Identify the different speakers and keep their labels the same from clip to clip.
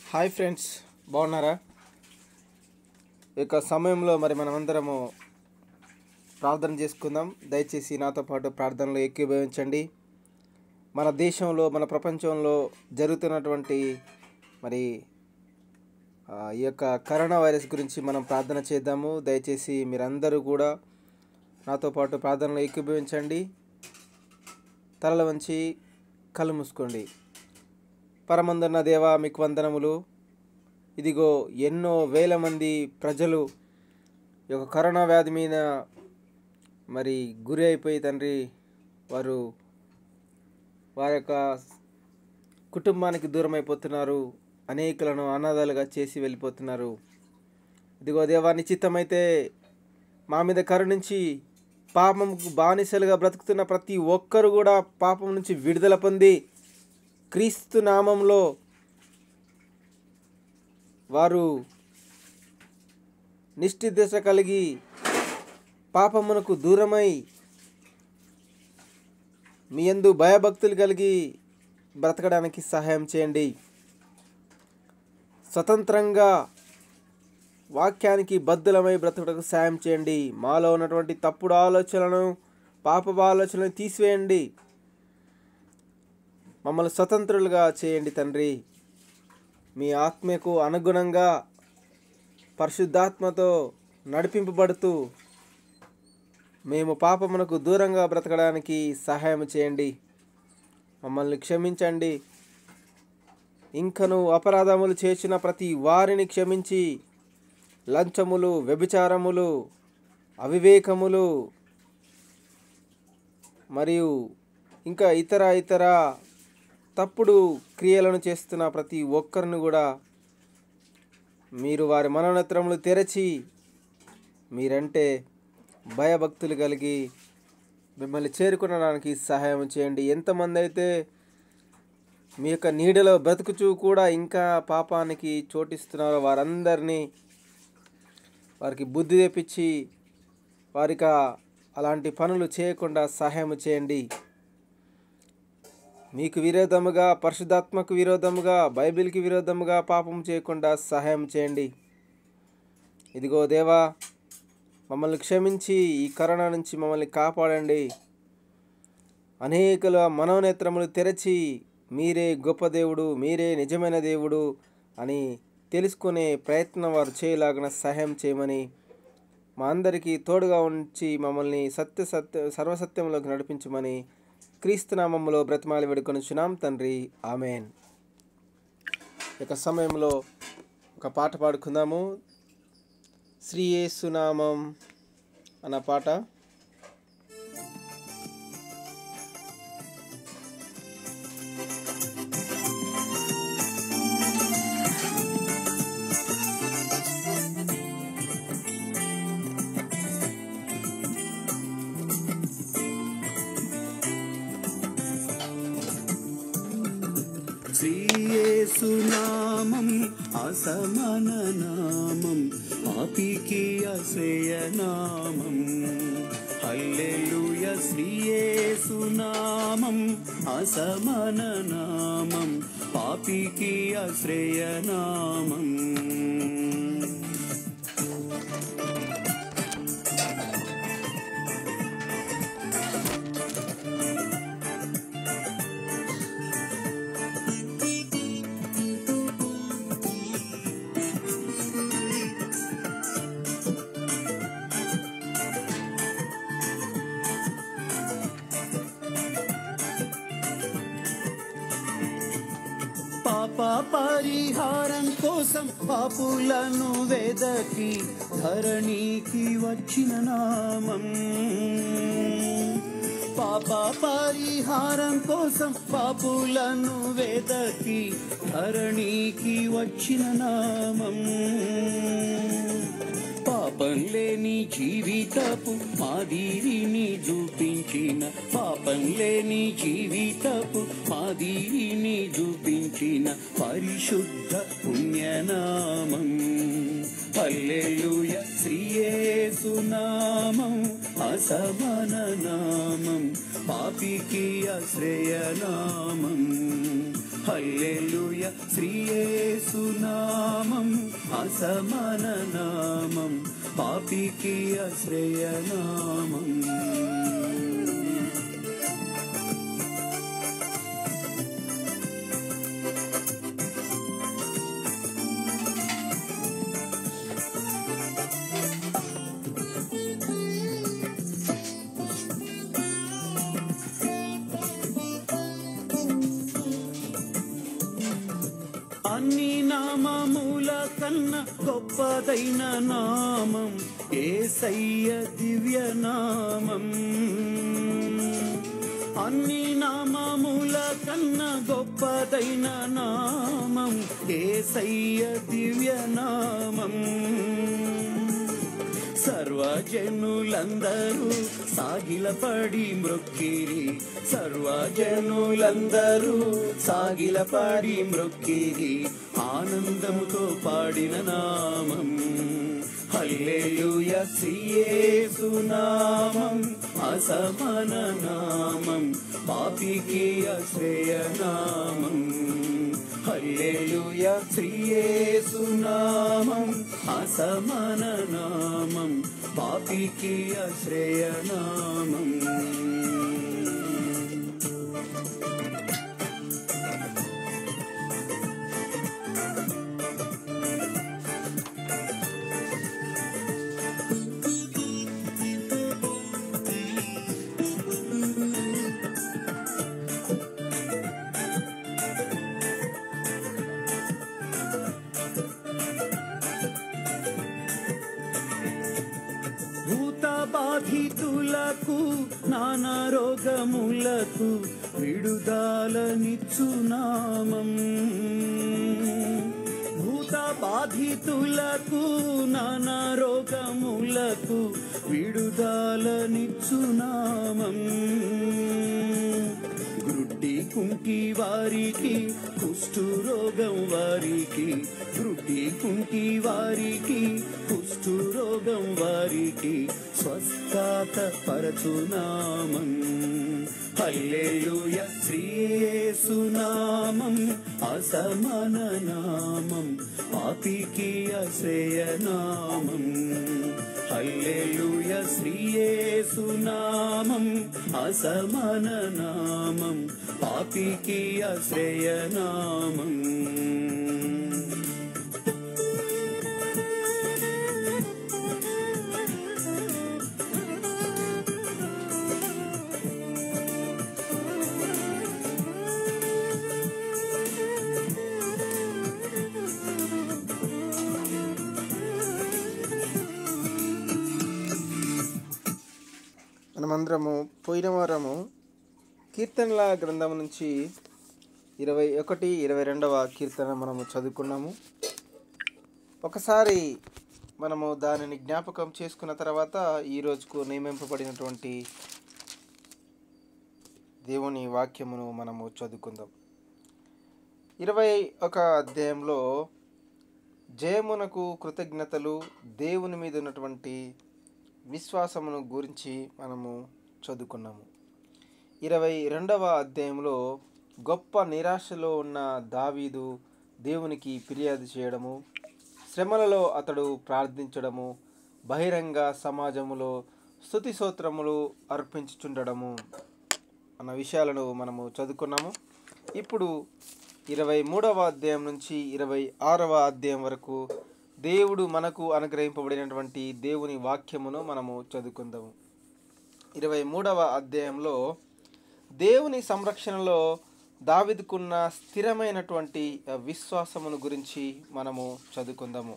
Speaker 1: hi friends బాగున్నారా ఈ యొక్క సమయంలో మరి మనమందరము ప్రార్థన చేసుకుందాం దయచేసి నాతో పాటు ప్రార్థనలో ఏకీభవించండి మన దేశంలో మన ప్రపంచంలో జరుగుతున్నటువంటి మరి ఆ, ఈ యొక్క కరోనా వైరస్ గురించి మనం ప్రార్థన చేద్దాము దయచేసి మీరందరూ కూడా నాతో పాటు ప్రార్థనలో ఏకీభవించండి తలల వంచి కళ్ళు మూసుకోండి పరమందున్న దేవా మీకు వందనములు ఇదిగో ఎన్నో వేల మంది ప్రజలు ఈ యొక్క కరోనా వ్యాధి మీద మరి గురి అయిపోయి తండ్రి వారు వారి యొక్క కుటుంబానికి దూరం అయిపోతున్నారు అనేకులను అనాథాలుగా చేసి వెళ్ళిపోతున్నారు ఇదిగో దేవా నిశ్చితమైతే మా మీద కరుణించి పాపంకు బానిసలుగా బ్రతుకుతున్న ప్రతి ఒక్కరు కూడా పాపం నుంచి విడుదల పొంది క్రీస్తు నామంలో వారు నిష్ఠిదశ కలిగి పాపమునకు దూరమై మీ యందు భయభక్తులు కలిగి బ్రతకడానికి సహాయం చేయండి స్వతంత్రంగా వాక్యానికి బద్దులమై బ్రతకడానికి సాయం చేయండి మాలో ఉన్నటువంటి తప్పుడు ఆలోచనలను పాప ఆలోచనలను తీసివేయండి మమ్మల్ని స్వతంత్రులుగా చేయండి తండ్రి మీ ఆత్మకు అనుగుణంగా పరిశుద్ధాత్మతో నడిపింపబడుతూ మేము పాపమునకు దూరంగా బ్రతకడానికి సహాయం చేయండి మమ్మల్ని క్షమించండి ఇంకను అపరాధములు చేసిన ప్రతి వారిని క్షమించి లంచములు వ్యభిచారములు అవివేకములు మరియు ఇంకా ఇతర ఇతర తప్పుడు క్రియలను చేస్తున్న ప్రతి ఒక్కరిని కూడా మీరు వారి మనోనేత్రములు తెరచి మీరంటే భయభక్తులు కలిగి మిమ్మల్ని చేరుకునడానికి సహాయం చేయండి ఎంతమంది అయితే మీ యొక్క నీడలో బ్రతుకుచూ కూడా ఇంకా పాపానికి చోటిస్తున్నారో వారందరినీ వారికి బుద్ధి తెప్పించి వారికి అలాంటి పనులు చేయకుండా సహాయం చేయండి మీకు విరోధముగా పరిశుద్ధాత్మకు విరోధముగా బైబిల్కి విరోధముగా పాపం చేయకుండా సహాయం చేయండి ఇదిగో దేవా మమ్మల్ని క్షమించి ఈ కరోనా నుంచి మమ్మల్ని కాపాడండి అనేకుల మనోనేత్రములు తెరచి మీరే గొప్ప దేవుడు మీరే నిజమైన దేవుడు అని తెలుసుకునే ప్రయత్నం వారు చేయలాగిన సహాయం చేయమని మా అందరికీ తోడుగా ఉంచి మమ్మల్ని సత్య సత్య సర్వసత్యంలోకి నడిపించమని క్రీస్తునామంలో బ్రతిమాలి వేడుకొనుచున్నాం తండ్రి ఆమెన్ ఈ యొక్క సమయంలో ఒక పాట పాడుకుందాము శ్రీ యేసునామం అన్న పాట
Speaker 2: శ్రీయేసునామం అసమాన నామం పాపికి అశ్రయనామం హల్లెలూయ శ్రీయేసునామం అసమాన నామం పాపికి అశ్రయనామం పాప పరిహారం కోసం పాపులను వెదకి ధరణికి వచ్చిన నామం పాప పరిహారం కోసం పాపులను వెదకి ధరణికి వచ్చిన నామం పాపం లేని జీవితపు మాదిరిని చూపించిన పాపం లేని జీవితపు మాదిరిని చూపించిన పరిశుద్ధ పుణ్యనామం హల్లెలూయ శ్రీయేసునామం అసమాన నామం పాపికి ఆశ్రయనామం హల్లెలూయ శ్రీయేసునామం అసమాన నామం పాపికి ఆశ్రయనామం అన్ని నామముల కన్నా గొప్పదైన నామం ఏసయ్య దివ్య నామం అన్ని నామముల కన్నా గొప్పదైన నామం ఏసయ్య దివ్య నామం సర్వజనులందరూ సాగిలపడి మ్రొక్కిరి సర్వజనులందరూ సాగిలపడి మ్రొక్కిరి ఆనందముతో పాడిన నామం హల్లెలూయ శ్రీయేసునామం అసమాన నామం పాపికి ఆశ్రయనామం హల్లెలూయ శ్రీయేసునామం అసమాన నామం పాపికి ఆశ్రయనామం భూత బాధితులకు నానా రోగములకు విడుదలనిచ్చు నామం భూత బాధితులకు నానా రోగములకు విడుదలనిచ్చు నామం గ్రుడ్డి కుంటి వారికి కుష్టు రోగం వారికి గ్రుడ్డి కుంటి వారికి కుష్టు రోగం వారికి స్వస్థత పరచునామం హల్లెలూయ శ్రీయేసునామం అసమాన నామం పాపికి ఆశ్రయనామం హల్లెలూయ శ్రీయేసునామం అసమాన నామం పాపికి ఆశ్రయనామం
Speaker 1: మనమందరము పోయిన వారము కీర్తనల గ్రంథం నుంచి ఇరవై ఒకటి ఇరవై రెండవ కీర్తన మనము చదువుకున్నాము ఒకసారి మనము దానిని జ్ఞాపకం చేసుకున్న తర్వాత ఈ రోజుకు నియమింపబడినటువంటి దేవుని వాక్యమును మనము చదువుకుందాం ఇరవై ఒక అధ్యాయంలో జయమునకు కృతజ్ఞతలు దేవుని మీద ఉన్నటువంటి విశ్వాసమును గురించి మనము చదువుకున్నాము ఇరవై రెండవ అధ్యాయంలో గొప్ప నిరాశలో ఉన్న దావీదు దేవునికి ఫిర్యాదు చేయడము శ్రమలలో అతడు ప్రార్థించడము బహిరంగ సమాజములో స్థుతి స్తోత్రములు అర్పించుచుండడము అన్న విషయాలను మనము చదువుకున్నాము ఇప్పుడు ఇరవై మూడవ అధ్యాయం నుంచి ఇరవై ఆరవ అధ్యాయం వరకు దేవుడు మనకు అనుగ్రహింపబడినటువంటి దేవుని వాక్యమును మనము చదువుకుందాము ఇరవై మూడవ అధ్యాయంలో దేవుని సంరక్షణలో దావిదుకున్న స్థిరమైనటువంటి ఆ, విశ్వాసమును గురించి మనము చదువుకుందాము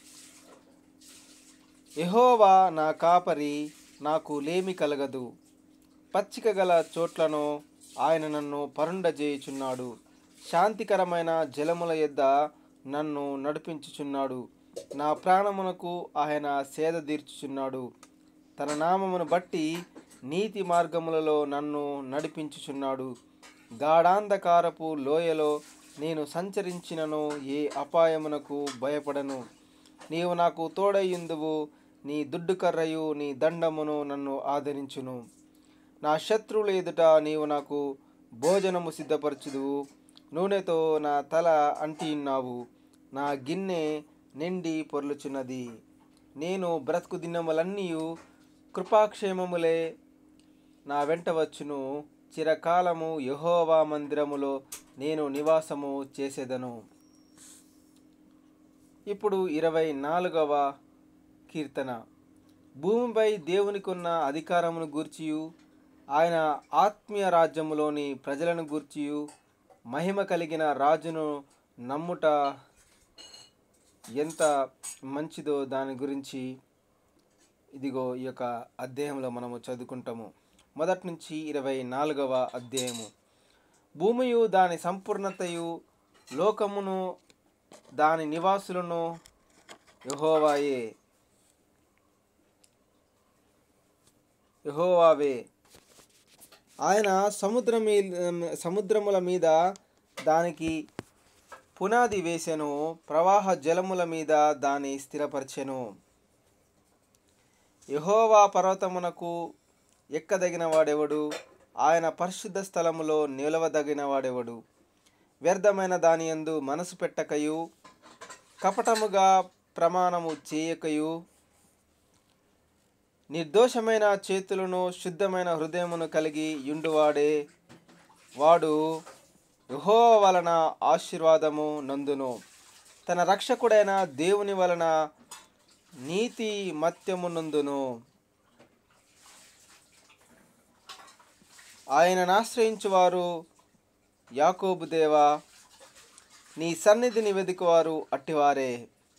Speaker 1: యెహోవా నా కాపరి నాకు లేమి కలగదు పచ్చిక గల చోట్లను ఆయన నన్ను పరుండజేయుచున్నాడు శాంతికరమైన జలముల యొద్ద నన్ను నడిపించుచున్నాడు నా ప్రాణమునకు ఆయన సేద తీర్చుచున్నాడు తన నామమును బట్టి నీతి మార్గములలో నన్ను నడిపించుచున్నాడు గాఢాంధకారపు లోయలో నేను సంచరించినను ఏ అపాయమునకు భయపడను నీవు నాకు తోడయ్యుందువు నీ దుడ్డు కర్రయు నీ దండమును నన్ను ఆదరించును నా శత్రువుల ఎదుట నీవు నాకు భోజనము సిద్ధపరచుదువు నూనెతో నా తల అంటిన్నావు నా గిన్నె నిండి పొర్లుచున్నది నేను బ్రతుకు దినములన్నీ కృపాక్షేమములే నా వెంట వచ్చును చిరకాలము యహోవా మందిరములో నేను నివాసము చేసేదను ఇప్పుడు ఇరవై నాలుగవ కీర్తన భూమిపై దేవునికున్న అధికారమును గూర్చియు ఆయన ఆత్మీయ రాజ్యములోని ప్రజలను గూర్చియు మహిమ కలిగిన రాజును నమ్ముట ఎంత మంచిదో దాని గురించి ఇదిగో ఈ యొక్క అధ్యాయంలో మనము చదువుకుంటాము మొదటి నుంచి ఇరవై నాలుగవ అధ్యాయము భూమియు దాని సంపూర్ణతయు లోకమును దాని నివాసులను యహోవాయే యహోవావే ఆయన సముద్ర మీ సముద్రముల మీద దానికి పునాది వేసెను ప్రవాహ జలముల మీద దాని స్థిరపరచెను యహోవా పర్వతమునకు ఎక్కదగిన వాడెవడు ఆయన పరిశుద్ధ స్థలములో నిలవదగిన వాడెవడు వ్యర్థమైన దాని యందు మనసు పెట్టకయు కపటముగా ప్రమాణము చేయకయు నిర్దోషమైన చేతులను శుద్ధమైన హృదయమును కలిగి యుండువాడే వాడు యహో వలన ఆశీర్వాదము నందును తన రక్షకుడైన దేవుని వలన నీతి మత్యము నందును ఆయనను ఆశ్రయించువారు యాకోబు దేవా నీ సన్నిధిని వెతుకువారు అట్టివారే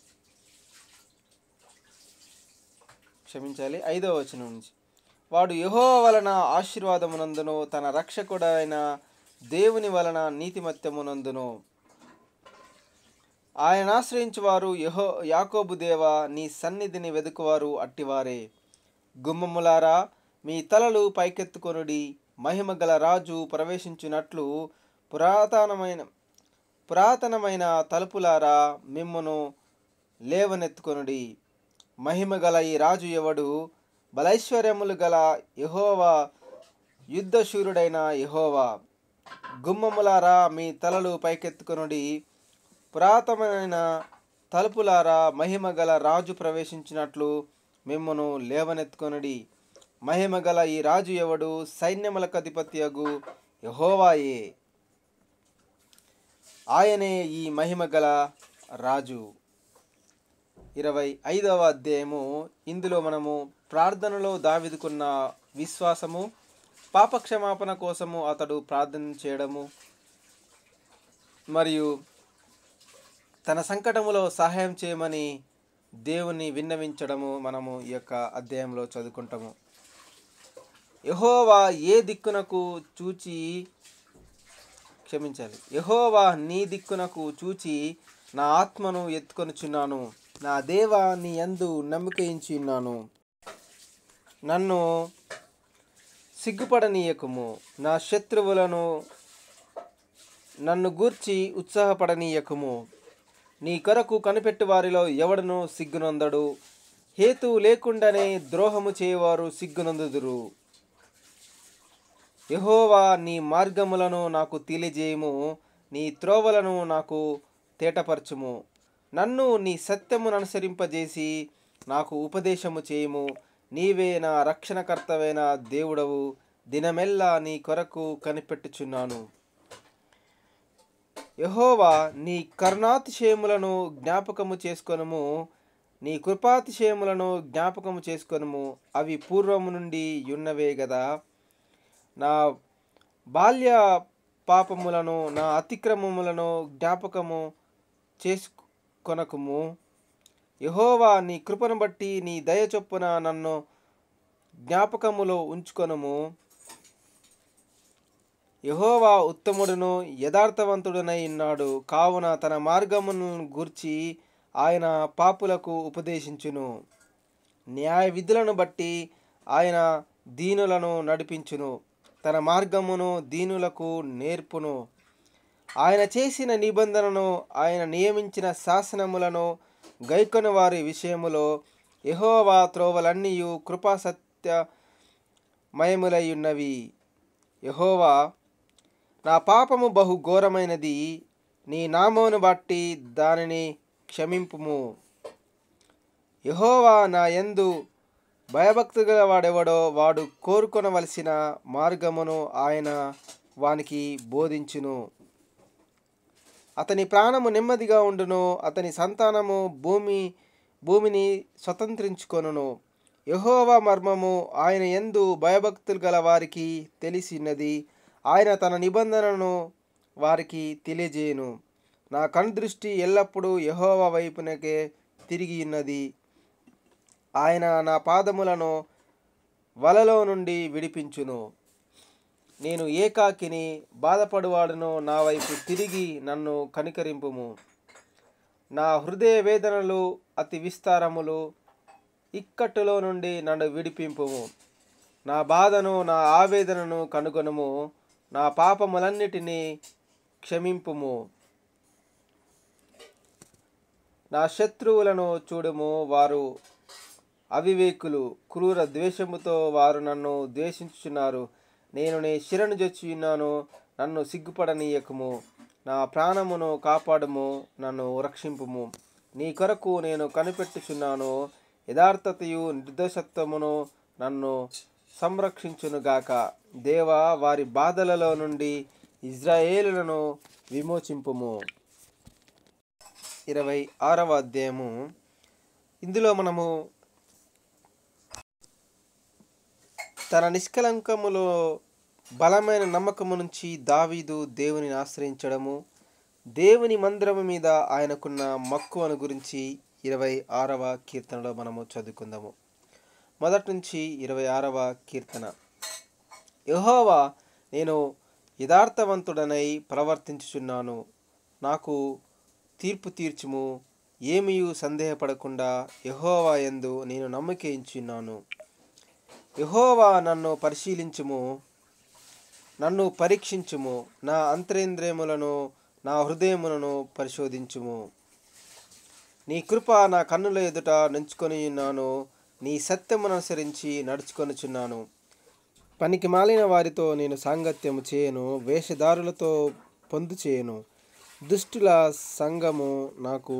Speaker 1: క్షమించాలి ఐదవ వచనం నుంచి వాడు యహో వలన ఆశీర్వాదమునందును తన రక్షకుడైన దేవుని వలన నీతిమత్యమునందును ఆయన ఆశ్రయించువారు యహో యాకోబు దేవ నీ సన్నిధిని వెదుకువారు అట్టివారే గుమ్మములారా మీ తలలు పైకెత్తుకొనుడి మహిమ గల రాజు ప్రవేశించినట్లు పురాతనమైన పురాతనమైన తలుపులారా మిమ్మును లేవనెత్తుకొనుడి మహిమ గల ఈ రాజు ఎవడు బలైశ్వర్యములు గల యహోవా యుద్ధశూరుడైన యహోవా గుమ్మములారా మీ తలలు పైకెత్తుకొనుడి పురాతనమైన తలుపులారా మహిమ గల రాజు ప్రవేశించినట్లు మిమ్మును లేవనెత్తుకొనుడి మహిమ గల ఈ రాజు ఎవడు సైన్యములకు అధిపత్యగు యహోవాయే ఆయనే ఈ మహిమ గల రాజు ఇరవై ఐదవ అధ్యాయము ఇందులో మనము ప్రార్థనలో దావిదుకున్న విశ్వాసము పాపక్షమాపణ కోసము అతడు ప్రార్థన చేయడము మరియు తన సంకటములో సహాయం చేయమని దేవుని విన్నవించడము మనము ఈ యొక్క అధ్యాయంలో చదువుకుంటాము యహోవా ఏ దిక్కునకు చూచి క్షమించాలి యహోవా నీ దిక్కునకు చూచి నా ఆత్మను ఎత్తుకొనుచున్నాను నా దేవా నీ యందు నమ్మికయించి ఉన్నాను నన్ను సిగ్గుపడనీయకము నా శత్రువులను నన్ను గూర్చి ఉత్సాహపడనీయకము నీ కొరకు కనిపెట్టు వారిలో ఎవడను సిగ్గునందడు హేతువు లేకుండానే ద్రోహము చేయవారు సిగ్గునందుదురు యహోవా నీ మార్గములను నాకు తెలియజేయము నీ త్రోవలను నాకు తేటపరచుము నన్ను నీ సత్యమును అనుసరింపజేసి నాకు ఉపదేశము చేయుము నీవే నా రక్షణకర్తవైన దేవుడవు దినమెల్లా నీ కొరకు కనిపెట్టుచున్నాను యహోవా నీ కరుణాతిశయములను జ్ఞాపకము చేసుకొనుము నీ కృపాతిశయములను జ్ఞాపకము చేసుకొనుము అవి పూర్వము నుండి ఉన్నవే గదా నా బాల్య పాపములను నా అతిక్రమములను జ్ఞాపకము చేసుకొనకుము యహోవా నీ కృపను బట్టి నీ దయ చొప్పున నన్ను జ్ఞాపకములో ఉంచుకొనుము యహోవా ఉత్తముడును యథార్థవంతుడునై ఉన్నాడు కావున తన మార్గమును గూర్చి ఆయన పాపులకు ఉపదేశించును న్యాయ విధులను బట్టి ఆయన దీనులను నడిపించును తన మార్గమును దీనులకు నేర్పును ఆయన చేసిన నిబంధనను ఆయన నియమించిన శాసనములను గైకొని వారి విషయములో యహోవా త్రోవలన్నీయు కృపా సత్య మయములై ఉన్నవి యహోవా నా పాపము బహు ఘోరమైనది నీ నామమును బట్టి దానిని క్షమింపుము యహోవా నా యందు భయభక్తి గల వాడెవడో వాడు కోరుకొనవలసిన మార్గమును ఆయన వానికి బోధించును అతని ప్రాణము నెమ్మదిగా ఉండును అతని సంతానము భూమి భూమిని స్వతంత్రించుకొనును యహోవా మర్మము ఆయన ఎందు భయభక్తులు గల వారికి తెలిసినది ఆయన తన నిబంధనను వారికి తెలియజేయును నా కనుదృష్టి ఎల్లప్పుడూ యహోవా వైపునకే తిరిగి ఉన్నది ఆయన నా పాదములను వలలో నుండి విడిపించును నేను ఏకాకిని బాధపడువాడును నా వైపు తిరిగి నన్ను కనికరింపుము నా హృదయ వేదనలు అతి విస్తారములు ఇక్కట్టులో నుండి నన్ను విడిపింపుము నా బాధను నా ఆవేదనను కనుగొనుము నా పాపములన్నిటినీ క్షమింపుము నా శత్రువులను చూడుము వారు అవివేకులు క్రూర ద్వేషముతో వారు నన్ను ద్వేషించుచున్నారు నేను నీ శిరను జొచ్చి ఉన్నాను నన్ను సిగ్గుపడనీయకము నా ప్రాణమును కాపాడుము నన్ను రక్షింపుము నీ కొరకు నేను కనిపెట్టుచున్నాను యథార్థతయు నిర్దోషత్వమును నన్ను సంరక్షించునుగాక దేవా వారి బాధలలో నుండి ఇజ్రాయేలులను విమోచింపుము ఇరవై ఆరవ అధ్యాయము ఇందులో మనము తన నిష్కలంకములో బలమైన నమ్మకము నుంచి దావీదు దేవుని ఆశ్రయించడము దేవుని మందిరము మీద ఆయనకున్న మక్కువను గురించి ఇరవై ఆరవ కీర్తనలో మనము చదువుకుందాము మొదటి నుంచి ఇరవై ఆరవ కీర్తన యహోవా నేను యథార్థవంతుడనై ప్రవర్తించుచున్నాను నాకు తీర్పు తీర్చుము ఏమియు సందేహపడకుండా యహోవా యందు నేను నమ్మకించున్నాను యహోవా నన్ను పరిశీలించుము నన్ను పరీక్షించుము నా అంతరేంద్రియములను నా హృదయములను పరిశోధించుము నీ కృప నా కన్నుల ఎదుట నుంచుకొని ఉన్నాను నీ సత్యమును అనుసరించి నడుచుకొనుచున్నాను పనికి మాలిన వారితో నేను సాంగత్యము చేయను వేషధారులతో పొందు చేయను దుష్టుల సంగము నాకు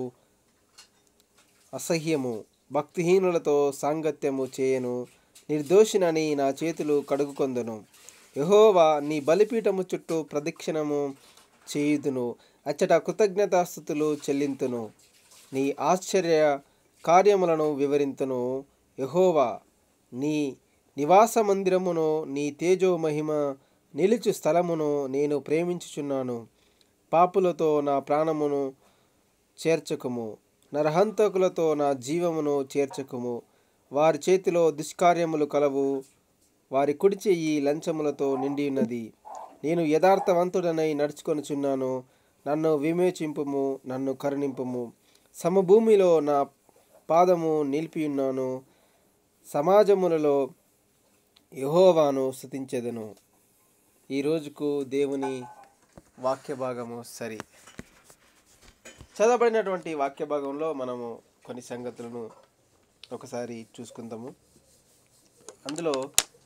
Speaker 1: అసహ్యము భక్తిహీనులతో సాంగత్యము చేయను నిర్దోషినని నా చేతులు కడుగుకొందును యహోవా నీ బలిపీఠము చుట్టూ ప్రదక్షిణము చేయుదును అచ్చట కృతజ్ఞతాస్థుతులు చెల్లింతును నీ ఆశ్చర్య కార్యములను వివరింతును యహోవా నీ నివాస మందిరమును నీ తేజో మహిమ నిలుచు స్థలమును నేను ప్రేమించుచున్నాను పాపులతో నా ప్రాణమును చేర్చకుము నరహంతకులతో నా జీవమును చేర్చకుము వారి చేతిలో దుష్కార్యములు కలవు వారి కుడి చెయ్యి లంచములతో నిండి ఉన్నది నేను యథార్థవంతుడనై నడుచుకొనుచున్నాను నన్ను విమోచింపుము నన్ను కరుణింపుము సమభూమిలో నా పాదము నిలిపి ఉన్నాను సమాజములలో యహోవాను స్థుతించెదను ఈ రోజుకు దేవుని వాక్య భాగము సరి చదవబడినటువంటి వాక్య భాగంలో మనము కొన్ని సంగతులను ఒకసారి చూసుకుందాము అందులో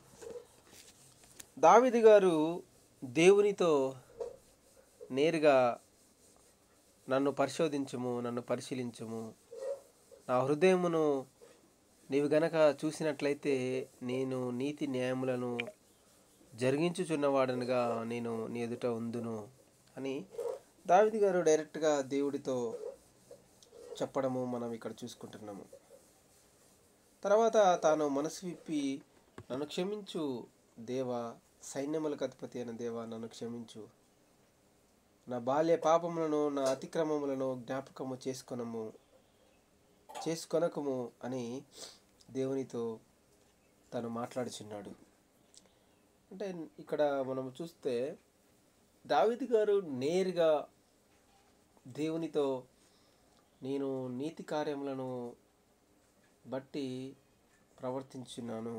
Speaker 1: దావిది గారు దేవునితో నేరుగా నన్ను పరిశోధించుము నన్ను పరిశీలించుము నా హృదయమును నీవు గనక చూసినట్లయితే నేను నీతి న్యాయములను జరిగించుచున్నవాడనుగా నేను నీ ఎదుట ఉందును అని దావిది గారు డైరెక్ట్గా దేవుడితో చెప్పడము మనం ఇక్కడ చూసుకుంటున్నాము తర్వాత తాను మనసు విప్పి నన్ను క్షమించు దేవా సైన్యములకు అధిపతి అయిన దేవా నన్ను క్షమించు నా బాల్య పాపములను నా అతిక్రమములను జ్ఞాపకము చేసుకొనము చేసుకొనకము అని దేవునితో తను మాట్లాడుచున్నాడు అంటే ఇక్కడ మనం చూస్తే దావిది గారు నేరుగా దేవునితో నేను నీతి కార్యములను బట్టి ప్రవర్తించున్నాను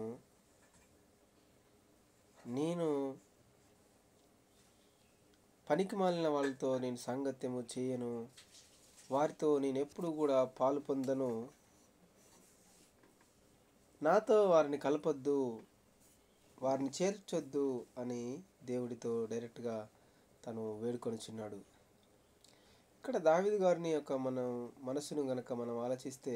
Speaker 1: నేను పనికి మాలిన వాళ్ళతో నేను సాంగత్యము చేయను వారితో నేను ఎప్పుడు కూడా పాలు పొందను నాతో వారిని కలపొద్దు వారిని చేర్చొద్దు అని దేవుడితో డైరెక్ట్గా తను వేడుకొనిచున్నాడు ఇక్కడ దావిది గారిని యొక్క మనం మనసును గనక మనం ఆలోచిస్తే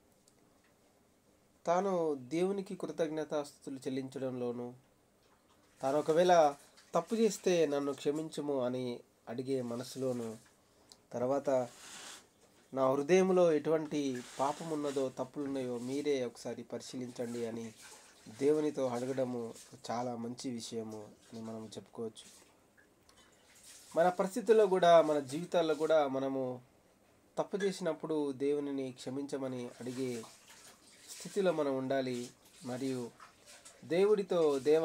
Speaker 1: తాను దేవునికి కృతజ్ఞతాస్తుతులు చెల్లించడంలోనూ తాను ఒకవేళ తప్పు చేస్తే నన్ను క్షమించుము అని అడిగే మనసులోను తర్వాత నా హృదయంలో ఎటువంటి పాపం ఉన్నదో తప్పులున్నాయో మీరే ఒకసారి పరిశీలించండి అని దేవునితో అడగడము చాలా మంచి విషయము అని మనం చెప్పుకోవచ్చు మన పరిస్థితుల్లో కూడా మన జీవితాల్లో కూడా మనము తప్పు చేసినప్పుడు దేవునిని క్షమించమని అడిగే స్థితిలో మనం ఉండాలి మరియు దేవుడితో దేవ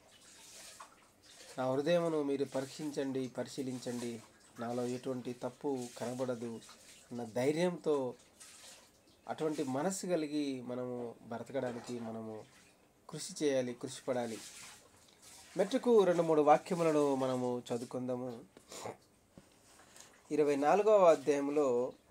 Speaker 1: నా హృదయమును మీరు పరీక్షించండి పరిశీలించండి నాలో ఎటువంటి తప్పు కనబడదు అన్న ధైర్యంతో అటువంటి మనసు కలిగి మనము బ్రతకడానికి మనము కృషి చేయాలి కృషి పడాలి మెట్టుకు రెండు మూడు వాక్యములను మనము చదువుకుందాము ఇరవై నాలుగవ అధ్యాయంలో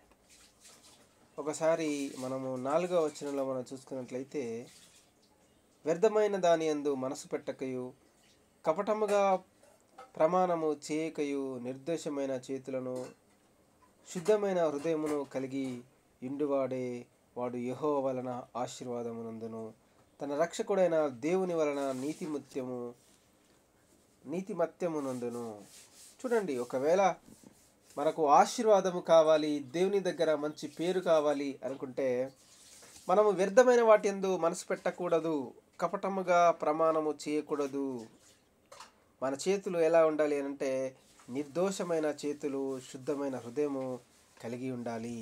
Speaker 1: ఒకసారి మనము నాలుగవ వచనంలో మనం చూసుకున్నట్లయితే వ్యర్థమైన దాని అందు మనసు పెట్టకయు కపటముగా ప్రమాణము చేయకయు నిర్దోషమైన చేతులను శుద్ధమైన హృదయమును కలిగి ఇండువాడే వాడు యహో వలన ఆశీర్వాదమునందును తన రక్షకుడైన దేవుని వలన నీతిమత్యము నీతిమత్యమునందును చూడండి ఒకవేళ మనకు ఆశీర్వాదము కావాలి దేవుని దగ్గర మంచి పేరు కావాలి అనుకుంటే మనము వ్యర్థమైన వాటి ఎందు మనసు పెట్టకూడదు కపటముగా ప్రమాణము చేయకూడదు మన చేతులు ఎలా ఉండాలి అంటే నిర్దోషమైన చేతులు శుద్ధమైన హృదయము కలిగి ఉండాలి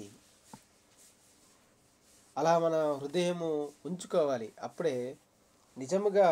Speaker 1: అలా మన హృదయము ఉంచుకోవాలి అప్పుడే నిజముగా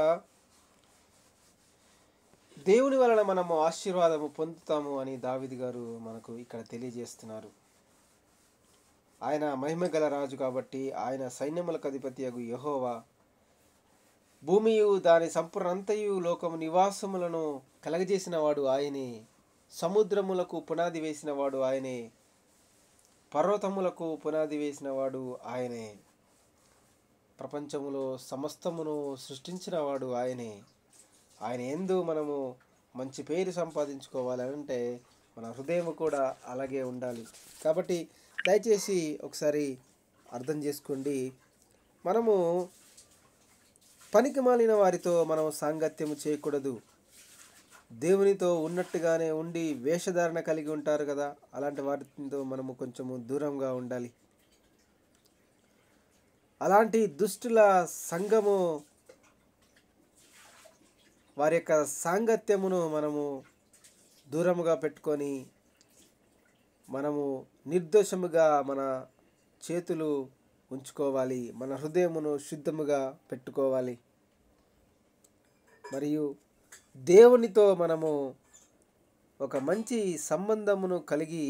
Speaker 1: దేవుని వలన మనము ఆశీర్వాదము పొందుతాము అని దావిది గారు మనకు ఇక్కడ తెలియజేస్తున్నారు ఆయన మహిమ గల రాజు కాబట్టి ఆయన సైన్యములకు అధిపతి అగు యహోవా భూమియు దాని సంపూర్ణంతయు లోకము నివాసములను కలగజేసిన వాడు ఆయనే సముద్రములకు పునాది వేసిన వాడు ఆయనే పర్వతములకు పునాది వేసిన వాడు ఆయనే ప్రపంచములో సమస్తమును సృష్టించిన వాడు ఆయనే ఆయన ఎందు మనము మంచి పేరు సంపాదించుకోవాలంటే మన హృదయం కూడా అలాగే ఉండాలి కాబట్టి దయచేసి ఒకసారి అర్థం చేసుకోండి మనము పనికి మాలిన వారితో మనం సాంగత్యము చేయకూడదు దేవునితో ఉన్నట్టుగానే ఉండి వేషధారణ కలిగి ఉంటారు కదా అలాంటి వారితో మనము కొంచెము దూరంగా ఉండాలి అలాంటి దుష్టుల సంఘము వారి యొక్క సాంగత్యమును మనము దూరముగా పెట్టుకొని మనము నిర్దోషముగా మన చేతులు ఉంచుకోవాలి మన హృదయమును శుద్ధముగా పెట్టుకోవాలి మరియు దేవునితో మనము ఒక మంచి సంబంధమును కలిగి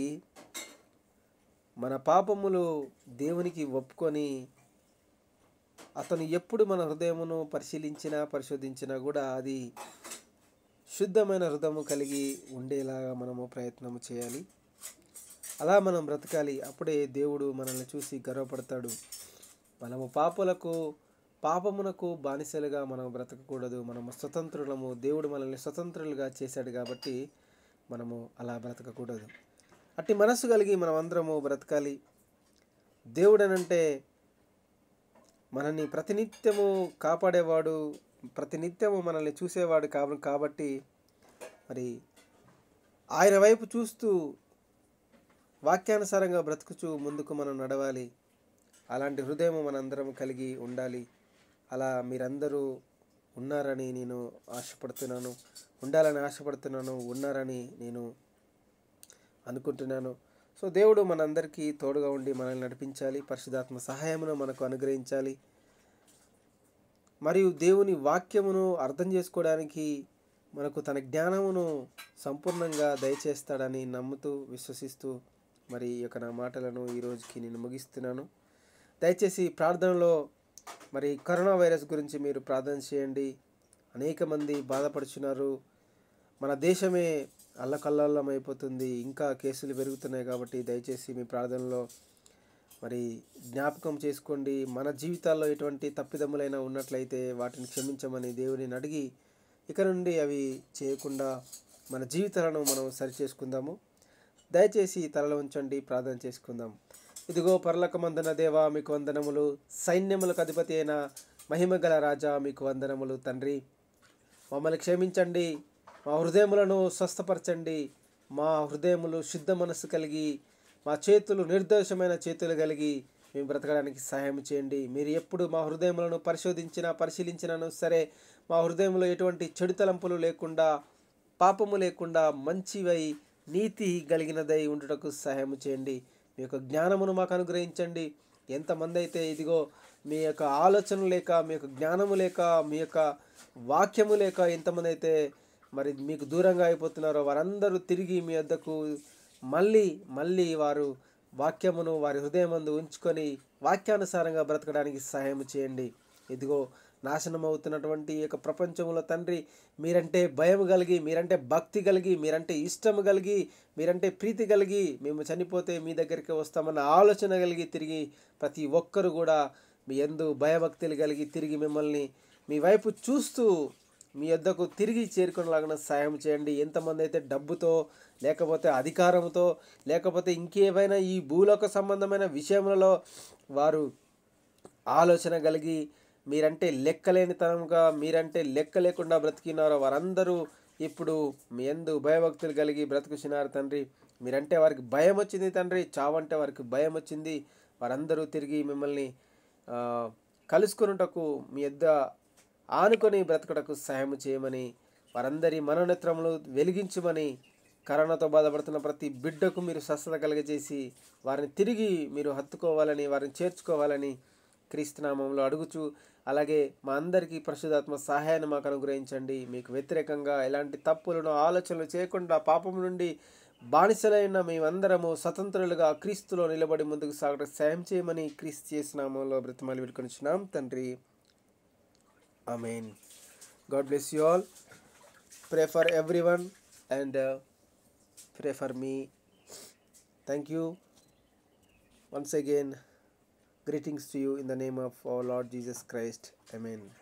Speaker 1: మన పాపములు దేవునికి ఒప్పుకొని అతను ఎప్పుడు మన హృదయమును పరిశీలించినా పరిశోధించినా కూడా అది శుద్ధమైన హృదయము కలిగి ఉండేలాగా మనము ప్రయత్నము చేయాలి అలా మనం బ్రతకాలి అప్పుడే దేవుడు మనల్ని చూసి గర్వపడతాడు మనము పాపలకు పాపమునకు బానిసలుగా మనం బ్రతకకూడదు మనము స్వతంత్రులము దేవుడు మనల్ని స్వతంత్రులుగా చేశాడు కాబట్టి మనము అలా బ్రతకకూడదు అట్టి మనస్సు కలిగి మనం అందరము బ్రతకాలి దేవుడనంటే మనల్ని ప్రతినిత్యము కాపాడేవాడు ప్రతినిత్యము మనల్ని చూసేవాడు కాబ కాబట్టి మరి ఆయన వైపు చూస్తూ వాక్యానుసారంగా బ్రతుకుచూ ముందుకు మనం నడవాలి అలాంటి హృదయం మనందరం కలిగి ఉండాలి అలా మీరందరూ ఉన్నారని నేను ఆశపడుతున్నాను ఉండాలని ఆశపడుతున్నాను ఉన్నారని నేను అనుకుంటున్నాను సో దేవుడు మనందరికీ తోడుగా ఉండి మనల్ని నడిపించాలి పరిశుధాత్మ సహాయమును మనకు అనుగ్రహించాలి మరియు దేవుని వాక్యమును అర్థం చేసుకోవడానికి మనకు తన జ్ఞానమును సంపూర్ణంగా దయచేస్తాడని నమ్ముతూ విశ్వసిస్తూ మరి ఈ యొక్క నా మాటలను ఈ రోజుకి నేను ముగిస్తున్నాను దయచేసి ప్రార్థనలో మరి కరోనా వైరస్ గురించి మీరు ప్రార్థన చేయండి అనేక మంది బాధపడుచున్నారు మన దేశమే అల్లకల్లోలం అయిపోతుంది ఇంకా కేసులు పెరుగుతున్నాయి కాబట్టి దయచేసి మీ ప్రార్థనలో మరి జ్ఞాపకం చేసుకోండి మన జీవితాల్లో ఎటువంటి తప్పిదమ్ములైనా ఉన్నట్లయితే వాటిని క్షమించమని దేవుడిని అడిగి ఇక నుండి అవి చేయకుండా మన జీవితాలను మనం సరిచేసుకుందాము దయచేసి తలలో ఉంచండి ప్రార్థన చేసుకుందాం ఇదిగో పరలకమందన దేవా మీకు వందనములు సైన్యములకు అధిపతి అయిన మహిమగల రాజా మీకు వందనములు తండ్రి మమ్మల్ని క్షమించండి మా హృదయములను స్వస్థపరచండి మా హృదయములు శుద్ధ మనస్సు కలిగి మా చేతులు నిర్దోషమైన చేతులు కలిగి మేము బ్రతకడానికి సహాయం చేయండి మీరు ఎప్పుడు మా హృదయములను పరిశోధించినా పరిశీలించినాను సరే మా హృదయంలో ఎటువంటి చెడు తలంపులు లేకుండా పాపము లేకుండా మంచివై నీతి కలిగినదై ఉండుటకు సహాయం చేయండి మీ యొక్క జ్ఞానమును మాకు అనుగ్రహించండి ఎంతమంది అయితే ఇదిగో మీ యొక్క ఆలోచన లేక మీ యొక్క జ్ఞానము లేక మీ యొక్క వాక్యము లేక ఎంతమంది అయితే మరి మీకు దూరంగా అయిపోతున్నారో వారందరూ తిరిగి మీ వద్దకు మళ్ళీ మళ్ళీ వారు వాక్యమును వారి హృదయమందు ఉంచుకొని వాక్యానుసారంగా బ్రతకడానికి సహాయం చేయండి ఇదిగో నాశనం అవుతున్నటువంటి ఈ యొక్క ప్రపంచంలో తండ్రి మీరంటే భయం కలిగి మీరంటే భక్తి కలిగి మీరంటే ఇష్టం కలిగి మీరంటే ప్రీతి కలిగి మేము చనిపోతే మీ దగ్గరికి వస్తామన్న ఆలోచన కలిగి తిరిగి ప్రతి ఒక్కరు కూడా మీ ఎందు భయభక్తులు కలిగి తిరిగి మిమ్మల్ని మీ వైపు చూస్తూ మీ వద్దకు తిరిగి చేరుకునేలాగా సహాయం చేయండి ఎంతమంది అయితే డబ్బుతో లేకపోతే అధికారంతో లేకపోతే ఇంకేమైనా ఈ భూలోక సంబంధమైన విషయములలో వారు ఆలోచన కలిగి మీరంటే లెక్కలేనితనంగా మీరంటే లెక్క లేకుండా బ్రతికినారో వారందరూ ఇప్పుడు మీ ఎందు భయభక్తులు కలిగి బ్రతుకుతున్నారు తండ్రి మీరంటే వారికి భయం వచ్చింది తండ్రి చావంటే వారికి భయం వచ్చింది వారందరూ తిరిగి మిమ్మల్ని ఆ, కలుసుకొనుటకు మీ యొద్ద ఆనుకొని బ్రతకటకు సహాయం చేయమని వారందరి మనోనేత్రములు వెలిగించమని కరోనాతో బాధపడుతున్న ప్రతి బిడ్డకు మీరు స్వస్థత కలుగజేసి వారిని తిరిగి మీరు హత్తుకోవాలని వారిని చేర్చుకోవాలని క్రీస్తునామంలో అడుగుచు అలాగే మా అందరికీ పరిశుధాత్మ సహాయాన్ని మాకు అనుగ్రహించండి మీకు వ్యతిరేకంగా ఎలాంటి తప్పులను ఆలోచనలు చేయకుండా పాపం నుండి బానిసలైన మేమందరము స్వతంత్రులుగా క్రీస్తులో నిలబడి ముందుకు సాగడం సాయం చేయమని క్రీస్తు చేసినామంలో బ్రతిమలు విడుకొనిచున్నాం తండ్రి amen God bless you all pray for everyone and uh, pray for me thank you once again greetings to you in the name of our lord jesus christ amen